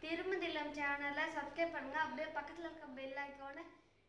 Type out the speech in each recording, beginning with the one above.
இருமதில்லம் சேனலை சப்ஸ்கிரைப் பண்ணுங்க அப்படியே பக்கத்தில் இருக்க பெல் ஐக்கானை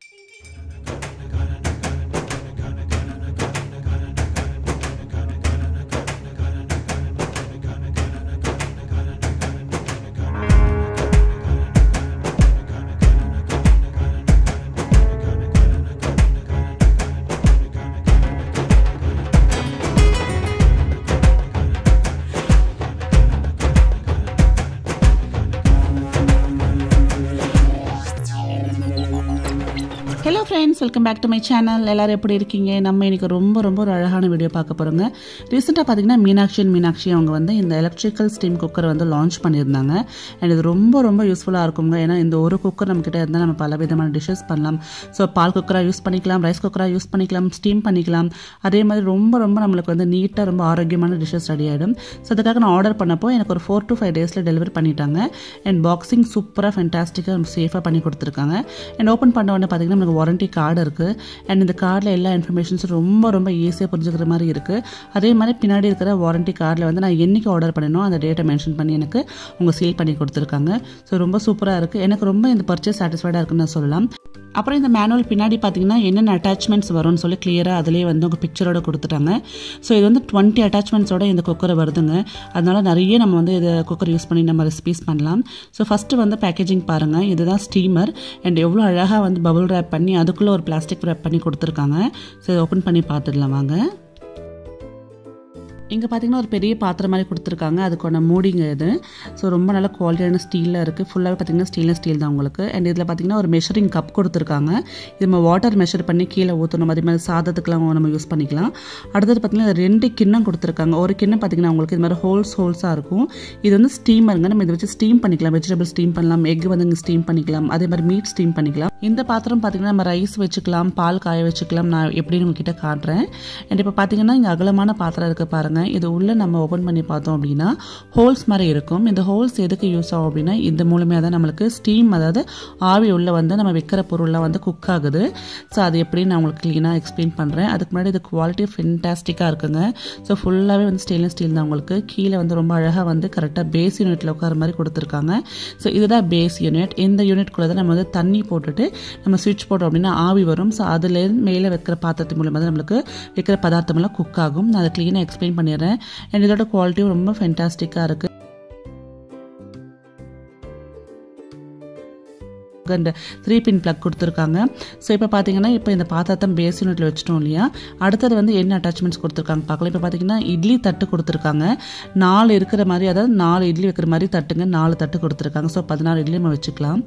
hello friends welcome back to my channel எல்லாரும் எப்படி இருக்கீங்க நம்ம இன்னைக்கு ரொம்ப ரொம்ப ஒரு அழகான வீடியோ பார்க்க போகிறோங்க ரீசெண்டாக பார்த்தீங்கன்னா மீனாட்சி and மீனாட்சி அவங்க வந்து இந்த எலக்ட்ரிக்கல் ஸ்டீம் குக்கர் வந்து லான்ச் பண்ணியிருந்தாங்க அண்ட் இது ரொம்ப ரொம்ப யூஸ்ஃபுல்லாக இருக்குங்க ஏன்னா இந்த ஒரு குக்கர் நம்மக்கிட்ட இருந்தால் நம்ம பல விதமான டிஷ்ஷஸ் பண்ணலாம் ஸோ பால் குக்கராக யூஸ் பண்ணிக்கலாம் ரைஸ் குக்கராக யூஸ் பண்ணிக்கலாம் ஸ்டீம் பண்ணிக்கலாம் அதே மாதிரி ரொம்ப ரொம்ப நம்மளுக்கு வந்து நீட்டாக ரொம்ப ஆரோக்கியமான டிஷ்ஷஸ் ரெடி ஆகிடும் ஸோ அதுக்காக நான் ஆர்டர் பண்ணப்போ எனக்கு ஒரு ஃபோர் டு ஃபைவ் டேஸில் டெலிவரி பண்ணிட்டாங்க அண்ட் பாக்ஸிங் சூப்பராக ஃபென்டாஸ்டிக்காக சேஃபாக பண்ணி கொடுத்துருக்காங்க அண்ட் ஓப்பன் பண்ண உடனே பார்த்தீங்கன்னா நமக்கு வாரண்டி கார்டு இருக்குது அண்ட் இந்த கார்டில் எல்லா இன்ஃபர்மேஷன்ஸும் ரொம்ப ரொம்ப ஈஸியாக புரிஞ்சுக்கிற மாதிரி இருக்குது அதே மாதிரி பின்னாடி இருக்கிற வாரண்டி கார்டில் வந்து நான் என்னைக்கு ஆர்டர் பண்ணணும் அந்த டேட்டை மென்ஷன் பண்ணி எனக்கு உங்கள் சீல் பண்ணி கொடுத்துருக்காங்க ஸோ ரொம்ப சூப்பராக இருக்குது எனக்கு ரொம்ப இந்த பர்ச்சேஸ் சாட்டிஸ்ஃபைடாக இருக்குன்னு நான் சொல்லலாம் அப்புறம் இந்த மேனுவல் பின்னாடி பார்த்தீங்கன்னா என்னென்ன அட்டாச்மெண்ட்ஸ் வரும்னு சொல்லி கிளியராக அதிலே வந்து உங்கள் பிக்சரோட கொடுத்துட்டாங்க ஸோ இது வந்து டுவெண்ட்டி அட்டாச்மெண்ட்ஸோட இந்த குக்கரை வருதுங்க அதனால நிறைய நம்ம வந்து இதை குக்கர் யூஸ் பண்ணி நம்ம ரெசிபீஸ் பண்ணலாம் ஸோ ஃபஸ்ட்டு வந்து பேக்கேஜிங் பாருங்கள் இதுதான் ஸ்டீமர் அண்ட் எவ்வளோ அழகாக வந்து பபுள் ரேப் பண்ணி அதுக்குள்ளே ஒரு பிளாஸ்டிக் ரேப் பண்ணி கொடுத்துருக்காங்க ஸோ இதை ஓப்பன் பண்ணி பார்த்துடலாம் வாங்க இங்கே பார்த்தீங்கன்னா ஒரு பெரிய பாத்திரம் மாதிரி கொடுத்துருக்காங்க அதுக்கான மூடிங்க இது ஸோ ரொம்ப நல்ல குவாலிட்டியான ஸ்டீலில் இருக்குது ஃபுல்லாகவே பார்த்தீங்கன்னா ஸ்டீல்னஸ் ஸ்டீல் தான் உங்களுக்கு அண்ட் இதில் பார்த்தீங்கன்னா ஒரு மெஷரிங் கப் கொடுத்துருக்காங்க இது நம்ம வாட்டர் மெஷர் பண்ணி கீழே ஊற்றணும் அதே மாதிரி சாதத்துக்குலாம் நம்ம யூஸ் பண்ணிக்கலாம் அடுத்தது பார்த்தீங்கன்னா ரெண்டு கிண்ணம் கொடுத்துருக்காங்க ஒரு கிண்ணம் பார்த்தீங்கன்னா உங்களுக்கு இது மாதிரி ஹோல்ஸ் ஹோல்ஸாக இருக்கும் இது வந்து ஸ்டீமருங்க நம்ம இதை வச்சு ஸ்டீம் பண்ணிக்கலாம் வெஜிடபிள் ஸ்டீம் பண்ணலாம் எக் வந்து இங்கே ஸ்டீம் பண்ணிக்கலாம் அதே மாதிரி மீட் ஸ்டீம் பண்ணிக்கலாம் இந்த பாத்திரம் பார்த்தீங்கன்னா நம்ம ரைஸ் வச்சுக்கலாம் பால் காய வச்சுக்கலாம் நான் எப்படின்னு உங்ககிட்ட காட்டுறேன் அண்ட் இப்போ பார்த்தீங்கன்னா இங்கே அகலமான பாத்திரம் இருக்குது பாருங்கள் இது உள்ளே நம்ம ஓப்பன் பண்ணி பார்த்தோம் அப்படின்னா ஹோல்ஸ் மாதிரி இருக்கும் இந்த ஹோல்ஸ் எதுக்கு யூஸ் ஆகும் அப்படின்னா இந்த மூலமாக தான் நம்மளுக்கு ஸ்டீம் அதாவது ஆவி உள்ளே வந்து நம்ம வைக்கிற பொருள்லாம் வந்து குக் ஆகுது ஸோ அது எப்படின்னு நான் உங்களுக்கு க்ளீனாக எக்ஸ்பிளைன் பண்ணுறேன் அதுக்கு முன்னாடி இது குவாலிட்டி ஃபென்டாஸ்டிக்காக இருக்குங்க ஸோ ஃபுல்லாகவே வந்து ஸ்டெயின்லெஸ் ஸ்டீல் தான் உங்களுக்கு கீழே வந்து ரொம்ப அழகாக வந்து கரெக்டாக பேஸ் யூனிட்டில் உட்கார மாதிரி கொடுத்துருக்காங்க ஸோ இதுதான் பேஸ் யூனிட் இந்த யூனிட்குள்ளே தான் நம்ம வந்து தண்ணி போட்டுட்டு நம்ம சுவிட்ச் போட்டோம் அப்படின்னா ஆவி வரும் ஸோ அதுலேருந்து மேலே வைக்கிற பாத்திரத்து மூலமாக தான் நம்மளுக்கு வைக்கிற பதார்த்தமெல்லாம் குக் ஆகும் நான் அதை க்ளீனாக எக்ஸ்பிளைன் பண்ணிடுறேன் அண்ட் இதோட குவாலிட்டியும் ரொம்ப ஃபென்டாஸ்டிக்காக இருக்குது அண்ட் த்ரீ பின் பிளக் கொடுத்துருக்காங்க ஸோ இப்போ பார்த்தீங்கன்னா இப்போ இந்த பாத்திரத்தம் பேஸ் யூனிட்டில் வச்சிட்டோம் இல்லையா அடுத்தது வந்து என்ன அட்டாச்மெண்ட்ஸ் கொடுத்துருக்காங்க பார்க்கலாம் இப்போ பார்த்தீங்கன்னா இட்லி தட்டு கொடுத்துருக்காங்க நாலு இருக்கிற மாதிரி அதாவது நாலு இட்லி வைக்கிற மாதிரி தட்டுங்க நாலு தட்டு கொடுத்துருக்காங்க ஸோ பதினாறு இட்லி நம்ம வச்சுக்கலாம்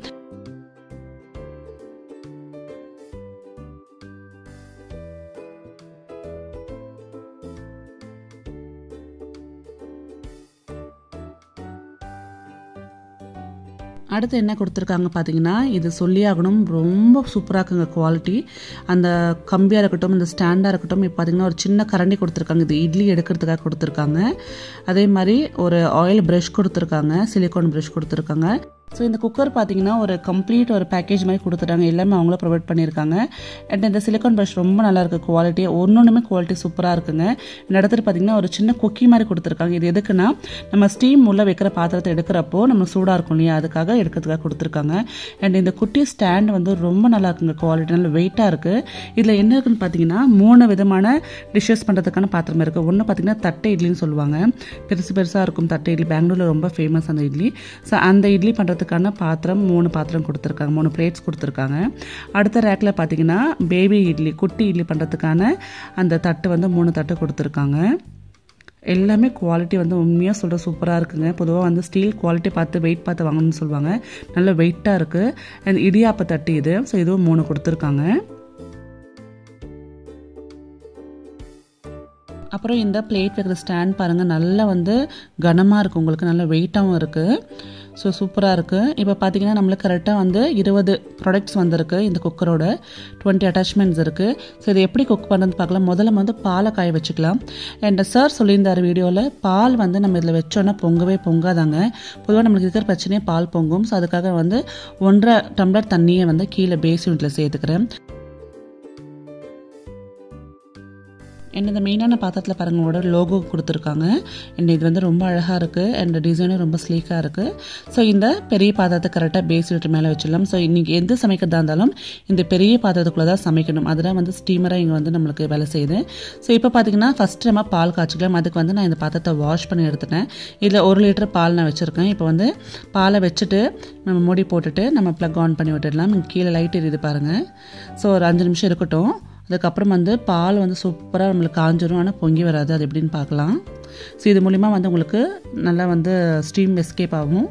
அடுத்து என்ன கொடுத்துருக்காங்க பார்த்தீங்கன்னா இது சொல்லியாகணும் ரொம்ப சூப்பராக இருக்குங்க குவாலிட்டி அந்த கம்பியாக இருக்கட்டும் இந்த ஸ்டாண்டாக இருக்கட்டும் இப்போ பார்த்தீங்கன்னா ஒரு சின்ன கரண்டி கொடுத்துருக்காங்க இது இட்லி எடுக்கிறதுக்காக கொடுத்துருக்காங்க அதே மாதிரி ஒரு ஆயில் ப்ரஷ் கொடுத்துருக்காங்க சிலிக்கான் ப்ரஷ் கொடுத்துருக்காங்க ஸோ இந்த குக்கர் பார்த்தீங்கன்னா ஒரு கம்ப்ளீட் ஒரு பேக்கேஜ் மாதிரி கொடுத்துட்டாங்க எல்லாமே அவங்களும் ப்ரொவைட் பண்ணியிருக்காங்க அண்ட் இந்த சிலிக்கான் ப்ரஷ் ரொம்ப நல்லா இருக்குது குவாலிட்டி ஒன்னொன்றுமே குவாலிட்டி சூப்பராக இருக்குங்க இந்த இடத்துல பார்த்தீங்கன்னா ஒரு சின்ன கொக்கி மாதிரி கொடுத்துருக்காங்க இது எதுக்குன்னா நம்ம ஸ்டீம் உள்ள வைக்கிற பாத்திரத்தை எடுக்கிறப்போ நம்ம சூடாக இருக்கும் இல்லையா அதுக்காக எடுக்கிறதுக்காக கொடுத்துருக்காங்க அண்ட் இந்த குட்டி ஸ்டாண்ட் வந்து ரொம்ப நல்லா இருக்குங்க குவாலிட்டி நல்ல வெயிட்டாக இருக்குது இதில் என்ன இருக்குன்னு பார்த்தீங்கன்னா மூணு விதமான டிஷ்ஷஸ் பண்ணுறதுக்கான பாத்திரம் இருக்குது ஒன்று பார்த்தீங்கன்னா தட்டை இட்லின்னு சொல்லுவாங்க பெருசு பெருசாக இருக்கும் தட்டை இட்லி பெங்களூரில் ரொம்ப ஃபேமஸ் அந்த இட்லி ஸோ அந்த இட்லி பண்ணுறதுக்கான பாத்திரம் மூணு பாத்திரம் கொடுத்துருக்காங்க மூணு பிளேட்ஸ் கொடுத்துருக்காங்க அடுத்த ரேக்கில் பார்த்தீங்கன்னா பேபி இட்லி குட்டி இட்லி பண்ணுறதுக்கான அந்த தட்டு வந்து மூணு தட்டு கொடுத்துருக்காங்க எல்லாமே குவாலிட்டி வந்து உண்மையாக சொல்கிற சூப்பராக இருக்குங்க பொதுவாக வந்து ஸ்டீல் குவாலிட்டி பார்த்து வெயிட் பார்த்து வாங்கணும்னு சொல்லுவாங்க நல்ல வெயிட்டாக இருக்குது அண்ட் இடியாப்ப தட்டு இது ஸோ இதுவும் மூணு கொடுத்துருக்காங்க அப்புறம் இந்த பிளேட் வைக்கிற ஸ்டாண்ட் பாருங்கள் நல்லா வந்து கனமாக இருக்குது உங்களுக்கு நல்ல வெயிட்டாகவும் இருக்குது ஸோ சூப்பராக இருக்குது இப்போ பார்த்தீங்கன்னா நம்மளுக்கு கரெக்டாக வந்து இருபது ப்ராடக்ட்ஸ் வந்திருக்கு இந்த குக்கரோட டுவெண்ட்டி அட்டாச்மெண்ட்ஸ் இருக்குது ஸோ இது எப்படி குக் பண்ணுறது பார்க்கலாம் முதல்ல வந்து பாலை காய வச்சுக்கலாம் அண்ட் சார் சொல்லியிருந்தார் வீடியோவில் பால் வந்து நம்ம இதில் வச்சோன்னா பொங்கவே பொங்காதாங்க பொதுவாக நம்மளுக்கு இருக்கிற பிரச்சனையே பால் பொங்கும் ஸோ அதுக்காக வந்து ஒன்றரை டம்ளர் தண்ணியை வந்து கீழே பேஸ் யூனிட்டில் சேர்த்துக்கிறேன் அண்ட் இந்த மெயினான பாத்திரத்தில் பாருங்களோட லோகோ கொடுத்துருக்காங்க அண்ட் இது வந்து ரொம்ப அழகாக இருக்குது அண்ட் டிசைனும் ரொம்ப ஸ்லீக்காக இருக்குது ஸோ இந்த பெரிய பாத்திரத்தை கரெக்டாக பேஸ் வீட்டு மேலே வச்சிடலாம் ஸோ இன்றைக்கி எந்த சமைக்கிறதா இருந்தாலும் இந்த பெரிய பாத்திரத்துக்குள்ளே தான் சமைக்கணும் அதுதான் வந்து ஸ்டீமராக இங்கே வந்து நம்மளுக்கு வேலை செய்யுது ஸோ இப்போ பார்த்தீங்கன்னா ஃபஸ்ட்டு நம்ம பால் காய்ச்சிக்கலாம் அதுக்கு வந்து நான் இந்த பாத்திரத்தை வாஷ் பண்ணி எடுத்துட்டேன் இதில் ஒரு லிட்டர் பால் நான் வச்சுருக்கேன் இப்போ வந்து பாலை வச்சுட்டு நம்ம மூடி போட்டுட்டு நம்ம ப்ளக் ஆன் பண்ணி விட்டுடலாம் இங்கே கீழே லைட் எரியுது பாருங்கள் ஸோ ஒரு அஞ்சு நிமிஷம் இருக்கட்டும் அதுக்கப்புறம் வந்து பால் வந்து சூப்பராக நம்மளுக்கு காஞ்சிரும் ஆனால் பொங்கி வராது அது எப்படின்னு பார்க்கலாம் ஸோ இது மூலிமா வந்து உங்களுக்கு நல்லா வந்து ஸ்டீம் எஸ்கேப் ஆகும்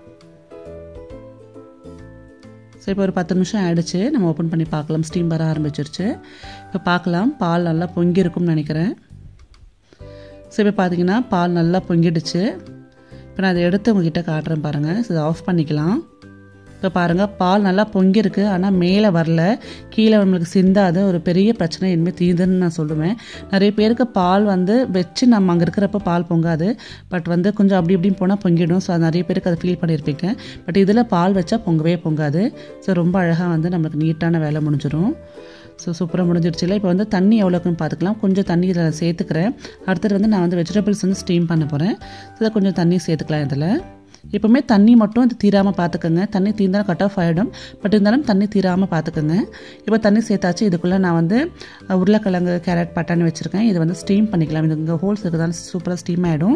ஸோ இப்போ ஒரு பத்து நிமிஷம் ஆயிடுச்சு நம்ம ஓப்பன் பண்ணி பார்க்கலாம் ஸ்டீம் வர ஆரம்பிச்சிருச்சு இப்போ பார்க்கலாம் பால் நல்லா பொங்கி இருக்கும்னு நினைக்கிறேன் ஸோ இப்போ பார்த்தீங்கன்னா பால் நல்லா பொங்கிடுச்சு இப்போ நான் அதை எடுத்து உங்ககிட்ட காட்டுறேன் பாருங்கள் ஸோ இதை ஆஃப் பண்ணிக்கலாம் இப்போ பாருங்கள் பால் நல்லா பொங்கியிருக்கு ஆனால் மேலே வரல கீழே நம்மளுக்கு சிந்தாது ஒரு பெரிய பிரச்சனை இனிமேல் தீர்ந்துன்னு நான் சொல்லுவேன் நிறைய பேருக்கு பால் வந்து வச்சு நம்ம அங்கே இருக்கிறப்ப பால் பொங்காது பட் வந்து கொஞ்சம் அப்படி இப்படின்னு போனால் பொங்கிடும் ஸோ அது நிறைய பேருக்கு அதை ஃபீல் பண்ணியிருப்பீங்க பட் இதில் பால் வச்சா பொங்கவே பொங்காது ஸோ ரொம்ப அழகாக வந்து நம்மளுக்கு நீட்டான வேலை முடிஞ்சிடும் ஸோ சூப்பராக முடிஞ்சிருச்சுல இப்போ வந்து தண்ணி எவ்வளோக்குன்னு பார்த்துக்கலாம் கொஞ்சம் தண்ணி இதில் சேர்த்துக்கிறேன் அடுத்தது வந்து நான் வந்து வெஜிடபிள்ஸ் வந்து ஸ்டீம் பண்ண போகிறேன் ஸோ இதை கொஞ்சம் தண்ணி சேர்த்துக்கலாம் இதில் எப்போவுமே தண்ணி மட்டும் இது தீராமல் பார்த்துக்கோங்க தண்ணி தீர்ந்தாலும் கட் ஆஃப் ஆகிடும் பட் இருந்தாலும் தண்ணி தீராமல் பார்த்துக்கோங்க இப்போ தண்ணி சேர்த்தாச்சு இதுக்குள்ளே நான் வந்து உருளைக்கிழங்கு கேரட் பட்டாணி வச்சுருக்கேன் இது வந்து ஸ்டீம் பண்ணிக்கலாம் இது இங்கே ஹோல்ஸ் இருக்கிறதால சூப்பராக ஸ்டீம் ஆகிடும்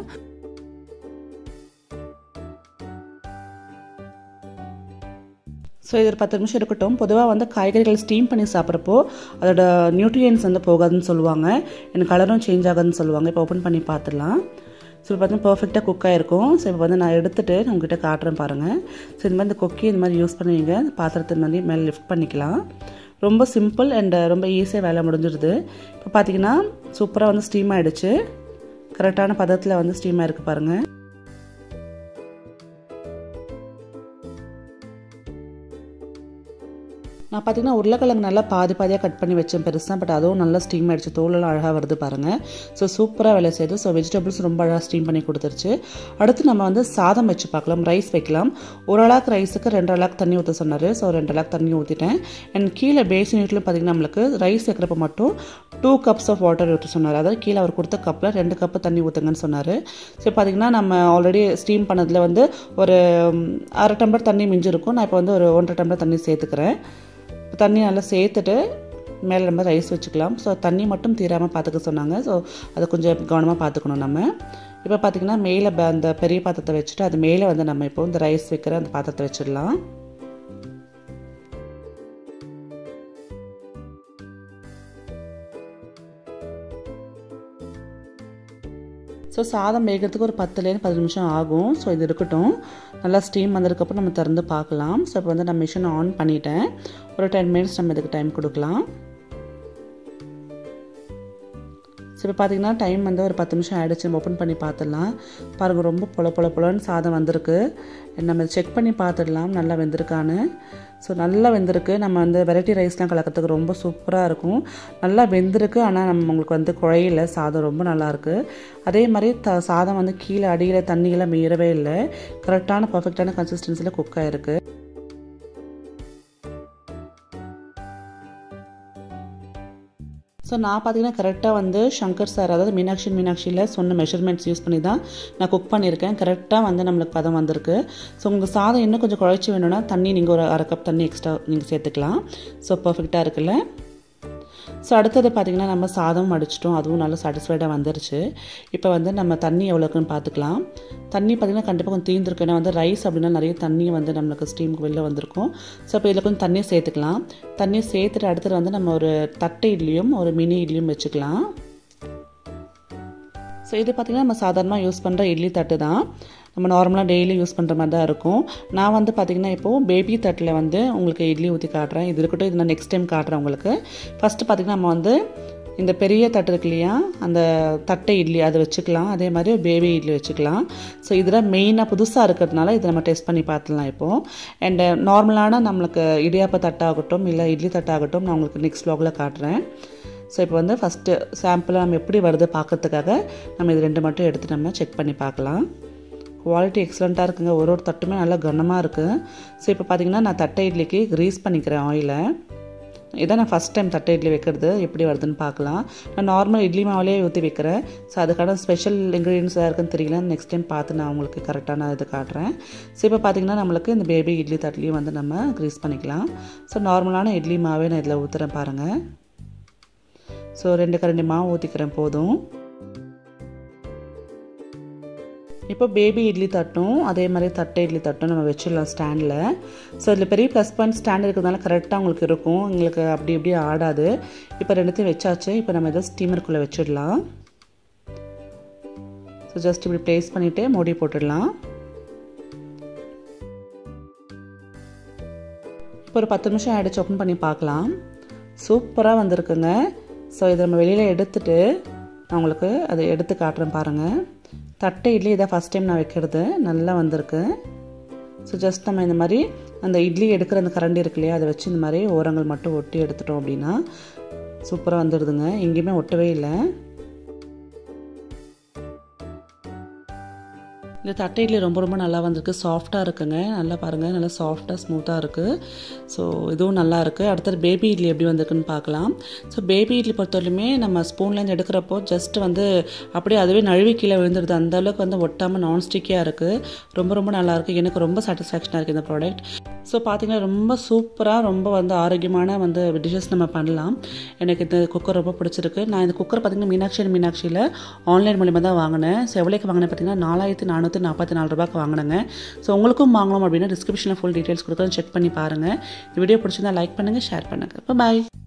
ஸோ இது ஒரு பத்து நிமிஷம் இருக்கட்டும் பொதுவாக வந்து காய்கறிகள் ஸ்டீம் பண்ணி சாப்பிட்றப்போ அதோட நியூட்ரியன்ஸ் வந்து போகாதுன்னு சொல்லுவாங்க எனக்கு கலரும் சேஞ்ச் ஆகாதுன்னு சொல்லுவாங்க இப்போ ஓப்பன் பண்ணி பார்த்துடலாம் ஸோ இப்போ பார்த்தீங்கன்னா பர்ஃபெக்டாக குக் ஆகிருக்கும் ஸோ இப்போ வந்து நான் எடுத்துகிட்டு நான் உங்ககிட்ட காட்டுறேன் பாருங்கள் ஸோ இந்த மாதிரி இந்த கொக்கி இந்த மாதிரி யூஸ் பண்ணுவீங்க பாத்திரத்தை மாதிரி மேலே லிஃப்ட் பண்ணிக்கலாம் ரொம்ப சிம்பிள் அண்ட் ரொம்ப ஈஸியாக வேலை முடிஞ்சிடுது இப்போ பார்த்தீங்கன்னா சூப்பராக வந்து ஸ்டீம் ஆகிடுச்சு கரெக்டான பதத்தில் வந்து ஸ்டீம் ஆகிருக்கு பாருங்கள் நான் பார்த்தீங்கன்னா உருளைக்கிழங்கு நல்லா பாதி பாதியாக கட் பண்ணி வச்சேன் பெருசாக பட் அதுவும் நல்லா ஸ்டீம் ஆகிடுச்சு தோலெல்லாம் அழகாக வருது பாருங்கள் ஸோ சூப்பராக வேலை செய்யுது ஸோ வெஜிடபிள்ஸ் ரொம்ப அழகாக ஸ்டீம் பண்ணி கொடுத்துருச்சு அடுத்து நம்ம வந்து சாதம் வச்சு பார்க்கலாம் ரைஸ் வைக்கலாம் ஒரு அளாக் ரைஸுக்கு ரெண்டு அளாக் தண்ணி ஊற்ற சொன்னார் ஸோ ரெண்டு அளாக் தண்ணி ஊற்றிட்டேன் அண்ட் கீழே பேசின் வீட்டில் பார்த்தீங்கன்னா நம்மளுக்கு ரைஸ் வைக்கிறப்ப மட்டும் டூ கப்ஸ் ஆஃப் வாட்டர் ஊற்ற சொன்னார் அதாவது கீழே அவர் கொடுத்த கப்பில் ரெண்டு கப்பு தண்ணி ஊற்றுங்கன்னு சொன்னார் ஸோ பார்த்தீங்கன்னா நம்ம ஆல்ரெடி ஸ்டீம் பண்ணதில் வந்து ஒரு அரை டம்ளர் தண்ணி மிஞ்சிருக்கும் நான் இப்போ வந்து ஒரு ஒன்றரை டம்ளர் தண்ணி சேர்த்துக்கிறேன் தண்ணி நல்லா சேர்த்துட்டு மேலே நம்ம ரைஸ் வச்சுக்கலாம் ஸோ தண்ணி மட்டும் தீராமல் பார்த்துக்க சொன்னாங்க ஸோ அதை கொஞ்சம் கவனமாக பார்த்துக்கணும் நம்ம இப்போ பார்த்திங்கன்னா மேலே அந்த பெரிய பாத்திரத்தை வச்சுட்டு அது மேலே வந்து நம்ம இப்போ இந்த ரைஸ் வைக்கிற அந்த பாத்திரத்தை வச்சிடலாம் ஸோ சாதம் வேகிறதுக்கு ஒரு பத்துலேருந்து பத்து நிமிஷம் ஆகும் ஸோ இது இருக்கட்டும் நல்லா ஸ்டீம் வந்ததுக்கப்புறம் நம்ம திறந்து பார்க்கலாம் ஸோ இப்போ வந்து நான் மிஷின் ஆன் பண்ணிட்டேன் ஒரு டென் மினிட்ஸ் நம்ம இதுக்கு டைம் கொடுக்கலாம் ஸோ இப்போ பார்த்தீங்கன்னா டைம் வந்து ஒரு பத்து நிமிஷம் ஆகிடுச்சு நம்ம ஓப்பன் பண்ணி பார்த்துடலாம் பாருங்கள் ரொம்ப பொல பொல பொலன்னு சாதம் வந்திருக்கு நம்ம செக் பண்ணி பார்த்துடலாம் நல்லா வெந்திருக்கான்னு ஸோ நல்லா வெந்திருக்கு நம்ம வந்து வெரைட்டி ரைஸ்லாம் கலக்கிறதுக்கு ரொம்ப சூப்பராக இருக்கும் நல்லா வெந்திருக்கு ஆனால் நம்ம உங்களுக்கு வந்து குழையில சாதம் ரொம்ப நல்லாயிருக்கு அதே மாதிரி த சாதம் வந்து கீழே அடியில் தண்ணியெல்லாம் மீறவே இல்லை கரெக்டான பர்ஃபெக்டான கன்சிஸ்டன்சியில் குக் ஆகிருக்கு ஸோ நான் பார்த்தீங்கன்னா கரெக்டாக வந்து சங்கர் சார் அதாவது மீனாட்சி மீனாட்சியில் சொன்ன மெஷர்மெண்ட்ஸ் யூஸ் பண்ணி தான் நான் குக் பண்ணியிருக்கேன் கரெக்டாக வந்து நம்மளுக்கு பதம் வந்திருக்கு ஸோ உங்கள் சாதம் இன்னும் கொஞ்சம் குழைச்சி வேணும்னா தண்ணி நீங்கள் ஒரு அரை கப் தண்ணி எக்ஸ்ட்ரா நீங்கள் சேர்த்துக்கலாம் ஸோ பர்ஃபெக்டாக இருக்குல்ல ஸோ அடுத்தது பார்த்திங்கன்னா நம்ம சாதம் அடிச்சிட்டோம் அதுவும் நல்லா சாட்டிஸ்ஃபைடாக வந்துருச்சு இப்போ வந்து நம்ம தண்ணி எவ்வளோக்குன்னு பார்த்துக்கலாம் தண்ணி பார்த்திங்கன்னா கண்டிப்பாக கொஞ்சம் தீர்ந்துருக்கு ஏன்னா வந்து ரைஸ் அப்படின்னா நிறைய தண்ணி வந்து நம்மளுக்கு ஸ்டீமுக்கு வெளில வந்திருக்கும் ஸோ இப்போ இதில் கொஞ்சம் தண்ணி சேர்த்துக்கலாம் தண்ணி சேர்த்துட்டு அடுத்தது வந்து நம்ம ஒரு தட்டை இட்லியும் ஒரு மினி இட்லியும் வச்சுக்கலாம் ஸோ இது பார்த்திங்கன்னா நம்ம சாதாரணமாக யூஸ் பண்ணுற இட்லி தட்டு தான் நம்ம நார்மலாக டெய்லி யூஸ் பண்ணுற மாதிரி தான் இருக்கும் நான் வந்து பார்த்திங்கன்னா இப்போது பேபி தட்டில் வந்து உங்களுக்கு இட்லி ஊற்றி காட்டுறேன் இது இருக்கட்டும் இது நான் நெக்ஸ்ட் டைம் காட்டுறேன் உங்களுக்கு ஃபஸ்ட்டு பார்த்திங்கன்னா நம்ம வந்து இந்த பெரிய தட்டு இருக்கு இல்லையா அந்த தட்டை இட்லி அதை வச்சுக்கலாம் அதே மாதிரி பேபி இட்லி வச்சுக்கலாம் ஸோ இதில் மெயினாக புதுசாக இருக்கிறதுனால இதை நம்ம டெஸ்ட் பண்ணி பார்த்துலாம் இப்போது அண்டு நார்மலான நம்மளுக்கு இடியாப்ப தட்டாகட்டும் இல்லை இட்லி தட்டாகட்டும் நான் உங்களுக்கு நெக்ஸ்ட் வ்ளாகில் காட்டுறேன் ஸோ இப்போ வந்து ஃபஸ்ட்டு சாம்பிளாக நம்ம எப்படி வருது பார்க்கறதுக்காக நம்ம இது ரெண்டு மட்டும் எடுத்து நம்ம செக் பண்ணி பார்க்கலாம் குவாலிட்டி எக்ஸலண்ட்டாக இருக்குங்க ஒரு ஒரு தட்டுமே நல்லா கனமாக இருக்குது ஸோ இப்போ பார்த்தீங்கன்னா நான் தட்டை இட்லிக்கு க்ரீஸ் பண்ணிக்கிறேன் ஆயிலை இதான் நான் ஃபஸ்ட் டைம் தட்டை இட்லி வைக்கிறது எப்படி வருதுன்னு பார்க்கலாம் நான் நார்மல் இட்லி மாவுலேயே ஊற்றி வைக்கிறேன் ஸோ அதுக்கான ஸ்பெஷல் இன்க்ரீடியன்ஸ் இருக்குன்னு தெரியல நெக்ஸ்ட் டைம் பார்த்து நான் உங்களுக்கு கரெக்டான இது காட்டுறேன் ஸோ இப்போ பார்த்தீங்கன்னா நம்மளுக்கு இந்த பேபி இட்லி தட்டிலையும் வந்து நம்ம க்ரீஸ் பண்ணிக்கலாம் ஸோ நார்மலான இட்லி மாவே நான் இதில் ஊற்றுறேன் பாருங்கள் ஸோ ரெண்டு கரண்டி மாவு ஊற்றிக்கிறேன் போதும் இப்போ பேபி இட்லி தட்டும் அதே மாதிரி தட்டை இட்லி தட்டும் நம்ம வச்சிடலாம் ஸ்டாண்டில் ஸோ இதில் பெரிய ப்ளஸ் பாயிண்ட் ஸ்டாண்ட் இருக்கிறதுனால கரெக்டாக உங்களுக்கு இருக்கும் எங்களுக்கு அப்படி இப்படி ஆடாது இப்போ ரெண்டுத்தையும் வச்சாச்சு இப்போ நம்ம இதை ஸ்டீமருக்குள்ளே வச்சிடலாம் ஸோ ஜஸ்ட் இப்படி ப்ளேஸ் பண்ணிவிட்டு மூடி போட்டுடலாம் இப்போ ஒரு பத்து நிமிஷம் ஆகிடுச்சு ஓப்பன் பண்ணி பார்க்கலாம் சூப்பராக வந்திருக்குங்க ஸோ இதை நம்ம வெளியில் எடுத்துட்டு நான் உங்களுக்கு அதை எடுத்து காட்டுறேன் பாருங்கள் தட்டை இட்லி இதை ஃபஸ்ட் டைம் நான் வைக்கிறது நல்லா வந்திருக்கு ஸோ ஜஸ்ட் நம்ம இந்த மாதிரி அந்த இட்லி எடுக்கிற அந்த கரண்டி இருக்கு இல்லையா அதை வச்சு இந்த மாதிரி ஓரங்கள் மட்டும் ஒட்டி எடுத்துட்டோம் அப்படின்னா சூப்பராக வந்துடுதுங்க எங்கேயுமே ஒட்டவே இல்லை இந்த தட்டை இட்லி ரொம்ப ரொம்ப நல்லா வந்திருக்கு சாஃப்டாக இருக்குங்க நல்லா பாருங்கள் நல்லா சாஃப்டாக ஸ்மூத்தாக இருக்குது ஸோ இதுவும் நல்லா இருக்குது அடுத்தது பேபி இட்லி எப்படி வந்திருக்குன்னு பார்க்கலாம் ஸோ பேபி இட்லி பொறுத்தவரையுமே நம்ம ஸ்பூன்லேருந்து எடுக்கிறப்போ ஜஸ்ட் வந்து அப்படியே அதுவே நழுவி கீழே விழுந்துருது அந்த அளவுக்கு வந்து ஒட்டாமல் நான்ஸ்டிக்கியாக இருக்குது ரொம்ப ரொம்ப நல்லாயிருக்கு எனக்கு ரொம்ப சாட்டிஸ்ஃபேக்ஷனாக இருக்குது இந்த ப்ராடக்ட் ஸோ பார்த்தீங்கன்னா ரொம்ப சூப்பராக ரொம்ப வந்து ஆரோக்கியமான வந்து டிஷ்ஷஸ் நம்ம பண்ணலாம் எனக்கு இந்த குக்கர் ரொம்ப பிடிச்சிருக்கு நான் இந்த குக்கர் பார்த்தீங்கன்னா மீனாட்சி அண்ட் மீனாட்சியில் ஆன்லைன் மூலியமாக தான் வாங்கினேன் ஸோ எவ்வளோக்கு வாங்கினேன் பார்த்தீங்கன்னா நாலாயிரத்தி நானூற்றி நாற்பத்தி நாலு ரூபாய்க்கு வாங்கினேங்க ஸோ உங்களுக்கும் வாங்கணும் அப்படின்னா டிஸ்கிரிப்ஷனில் ஃபுல் டீட்டெயில்ஸ் கொடுக்குறேன் செக் பண்ணி பாருங்கள் இந்த வீடியோ பிடிச்சிருந்தா லைக் பண்ணுங்கள் ஷேர் பண்ணுங்கள் பாய்